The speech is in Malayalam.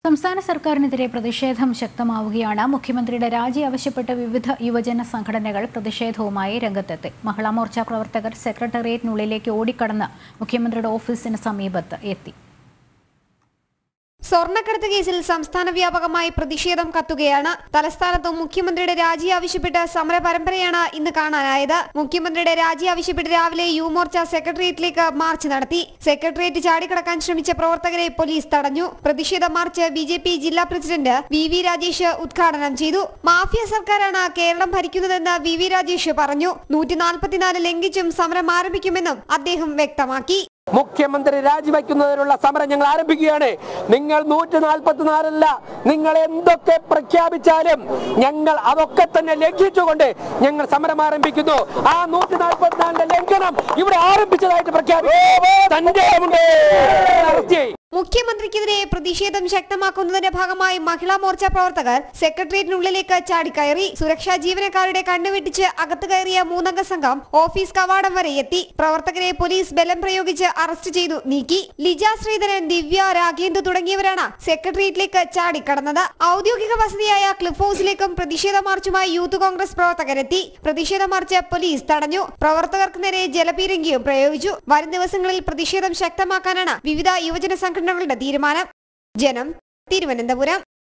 സംസ്ഥാന സർക്കാരിനെതിരെ പ്രതിഷേധം ശക്തമാവുകയാണ് മുഖ്യമന്ത്രിയുടെ രാജി ആവശ്യപ്പെട്ട് വിവിധ യുവജന സംഘടനകൾ പ്രതിഷേധവുമായി രംഗത്തെത്തി മഹിളാ മോർച്ച പ്രവർത്തകർ സെക്രട്ടേറിയറ്റിനുള്ളിലേക്ക് ഓടിക്കടന്ന് മുഖ്യമന്ത്രിയുടെ ഓഫീസിന് സമീപത്ത് എത്തി സ്വർണ്ണക്കടത്ത് കേസിൽ സംസ്ഥാന വ്യാപകമായി പ്രതിഷേധം കത്തുകയാണ് തലസ്ഥാനത്തും മുഖ്യമന്ത്രിയുടെ രാജി ആവശ്യപ്പെട്ട് സമര പരമ്പരയാണ് ഇന്ന് കാണാനായത് മുഖ്യമന്ത്രിയുടെ രാജി ആവശ്യപ്പെട്ട് രാവിലെ യുമോർച്ച സെക്രട്ടേറിയറ്റിലേക്ക് മാർച്ച് നടത്തി സെക്രട്ടേറിയറ്റ് ചാടിക്കടക്കാൻ ശ്രമിച്ച പ്രവർത്തകരെ പോലീസ് തടഞ്ഞു പ്രതിഷേധ മാർച്ച് ബി ജെ പി ജില്ലാ പ്രസിഡന്റ് വി വി രാജേഷ് ഉദ്ഘാടനം ചെയ്തു മാഫിയ സർക്കാരാണ് കേരളം ഭരിക്കുന്നതെന്ന് വി വി രാജേഷ് പറഞ്ഞു നൂറ്റി നാൽപ്പത്തിനാല് ലംഘിച്ചും സമരം ആരംഭിക്കുമെന്നും അദ്ദേഹം വ്യക്തമാക്കി മുഖ്യമന്ത്രി രാജിവെക്കുന്നതിനുള്ള സമരം ഞങ്ങൾ ആരംഭിക്കുകയാണ് നിങ്ങൾ നൂറ്റി നാൽപ്പത്തിനാലല്ല നിങ്ങൾ എന്തൊക്കെ പ്രഖ്യാപിച്ചാലും ഞങ്ങൾ അതൊക്കെ തന്നെ ലംഘിച്ചുകൊണ്ട് ഞങ്ങൾ സമരം ആരംഭിക്കുന്നു ആ നൂറ്റി നാൽപ്പത്തിനാലിന്റെ ലംഘനം ഇവിടെ ആരംഭിച്ചതായിട്ട് പ്രഖ്യാപിക്കുന്നു തന്റെ അറസ്റ്റ് ചെയ്യും മുഖ്യമന്ത്രിക്കെതിരെ പ്രതിഷേധം ശക്തമാക്കുന്നതിന്റെ ഭാഗമായി മഹിളാ മോർച്ച പ്രവർത്തകർ സെക്രട്ടേറിയറ്റിനുള്ളിലേക്ക് ചാടിക്കയറി സുരക്ഷാ ജീവനക്കാരുടെ കണ്ണുവെട്ടിച്ച് അകത്ത് കയറിയ മൂന്നംഗ സംഘം ഓഫീസ് കവാടം വരെ എത്തി പ്രവർത്തകരെ പോലീസ് ബലം പ്രയോഗിച്ച് അറസ്റ്റ് ചെയ്തു നീക്കി ലിജ ശ്രീധരൻ ദിവ്യ രാഗേന്ദു തുടങ്ങിയവരാണ് സെക്രട്ടേറിയറ്റിലേക്ക് ചാടിക്കടന്നത് ഔദ്യോഗിക വസതിയായ ക്ലിഫ് ഹൌസിലേക്കും പ്രതിഷേധ മാർച്ചുമായി യൂത്ത് കോൺഗ്രസ് പ്രവർത്തകരെത്തി പ്രതിഷേധ മാർച്ച് പോലീസ് തടഞ്ഞു പ്രവർത്തകർക്ക് നേരെ ജലപീരങ്കിയും പ്രയോഗിച്ചു വരും ദിവസങ്ങളിൽ പ്രതിഷേധം ശക്തമാക്കാനാണ് വിവിധ യുവജന സംഘടനകളുടെ തീരുമാനം ജനം തിരുവനന്തപുരം